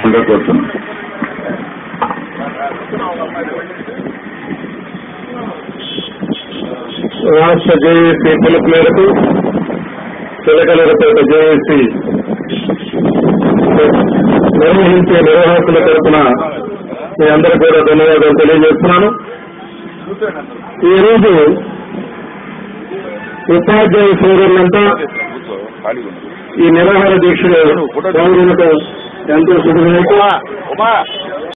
ఇంకా కోరుతున్నాను రాష్ట్ర జేఏసీ పిలుపు మేరకు చిలకలపేట జేఏసీ నిర్వహించే నిర్వాహకుల తరఫున మీ అందరూ కూడా ధన్యవాదాలు తెలియజేస్తున్నాను ఈ రోజు ఉపాధ్యాయ సోదరులంతా ఖాళీగా ఉంది ఈ నిరాహార దీక్షలో పాల్గొనడం ఎంతో శుభమేకు ఉమా